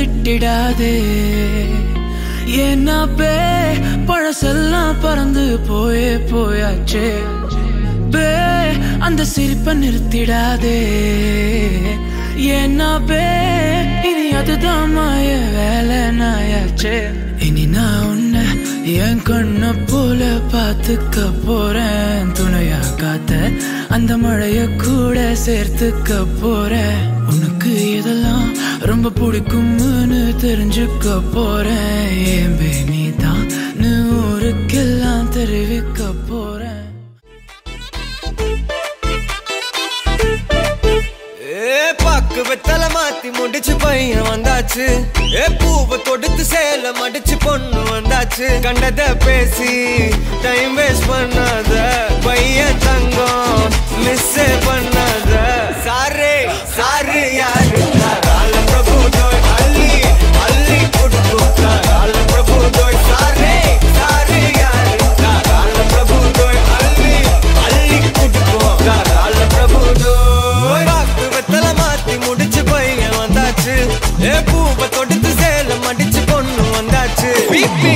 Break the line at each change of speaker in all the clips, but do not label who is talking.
திட்டிடாதே ஏன்னா பே பழசெல்லாம் பறந்து போயே போயாச்சே பே அந்த சிரிப்பை நிறுத்திடாதே ஏன்னா பே இனி அதுதான் மாய வேலை நாயாச்சே இனி நான் உன்னை என் கண்ண போல பார்த்துக்க போறேன் துணையா காத்த அந்த மழைய கூட சேர்த்துக்க போறேன் உனக்கு இதெல்லாம் ரொம்ப பிடிக்கும்னு தெரிஞ்சுக்க போறேன் ஏன் பே நீ தான் ஊருக்கெல்லாம் தெரிவிக்க போறேன்
ஏ பாக்கு வெத்தல மாத்தி முடிச்சு பையன் வந்தாச்சு ஏ பூவை தொடுத்து சேல மடிச்சு பொண்ணு வந்தாச்சு கண்டத பேசி டைம் வேஸ்ட் பண்ணாத பையன் தங்கம் மிஸ் பண்ணாத சாரே சாரு யாரு கால பிரபு தோய் அள்ளி அள்ளி கொடுக்கும் கால பிரபு தோய் சாரே சாரு யாரு கால பிரபு தோய் அள்ளி அள்ளி கொடுக்கும் கால பிரபு தோய் பாக்கு வெத்தல மாத்தி முடிச்சு பையன் வந்தாச்சு ஏ பூவை தொடுத்து சேல மடிச்சு பொண்ணு வந்தாச்சு பிபி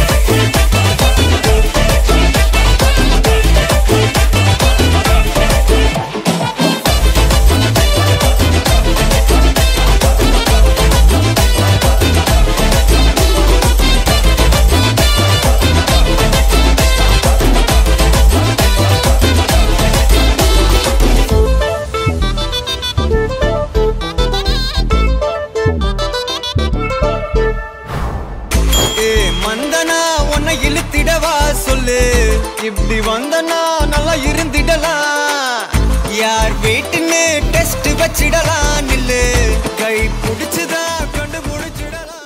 ஏ மந்தனா உன்னை இழுத்திடவா சொல்லு இப்படி வந்தனா நல்லா இருந்திடலாம் யார் வீட்டுன்னு டெஸ்ட் வச்சிடலாம் நில்லு கை பிடிச்சுதா கண்டு முடிச்சிடலாம்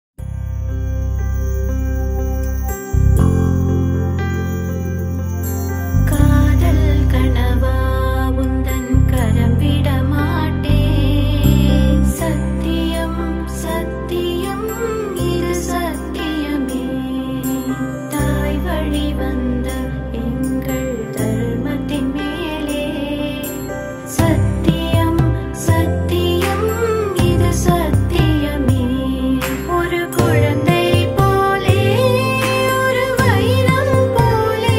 காதல் கனவா உந்தன் கரம் விட மாட்டேன் சத்தியம் சத்தியம் இது சத்தியமே தாய் வழி வந்த எங்கள் தர்மத்தின் மேலே சத்தியம் சத்தியம் இது சத்தியமே ஒரு குழந்தை போலே ஒரு வைரம் போலே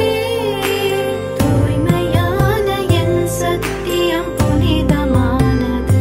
தூய்மையான என் சத்தியம் புனிதமானது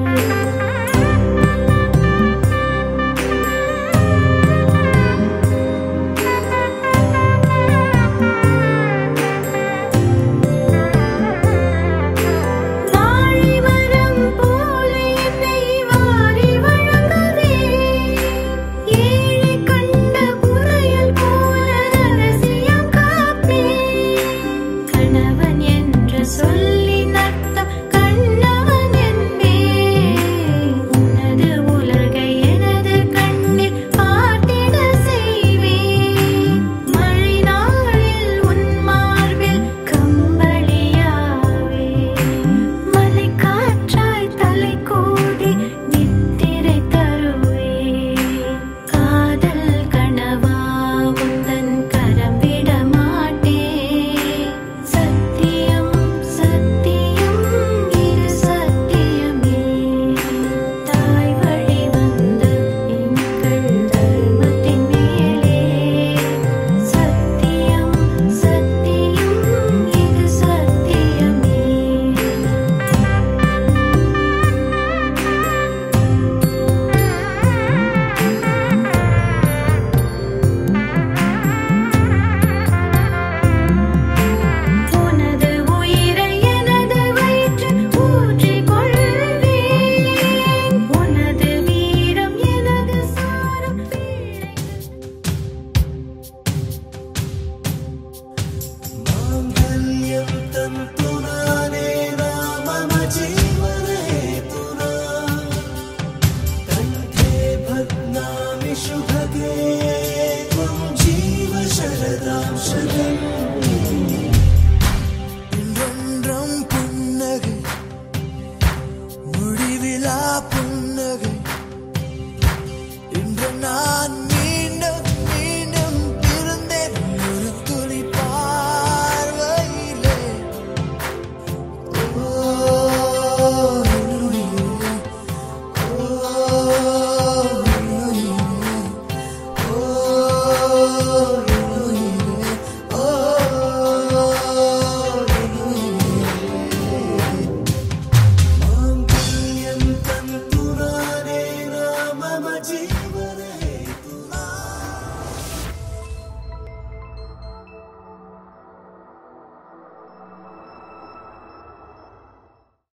வாழிமரம் போலே என்னை வாரி வழங்கவே ஏழை கண்ட புதையல் போல ரகசியம் காப்பே கணவன் என்று சொல்லி நர்த்தம் கண்ணவன் என்பே உனது உலகை எனது கண்ணில் பார்த்திட செய்வேன் மழை நாளில் உன் மார்பில் கம்பளியாவே மலை காற்றாய் தலை கோதி நித்திரை தருவே காதல் கனவா உந்தன் கரம் விட மாட்டேன் சத்தியம் சத்தியம் இது சத்தியமே தாய் வழி வந்த எங்கள் தர்மத்தின் மேலே சத்தியம் சத்தியம் இது சத்தியமே உனது உயிரை எனது வயிற்றில் ஊற்றிக் கொள்வேன் உனது வீரம் எனது சாரம் பீழை
शुभगे त्वं जीव शरदां शरदां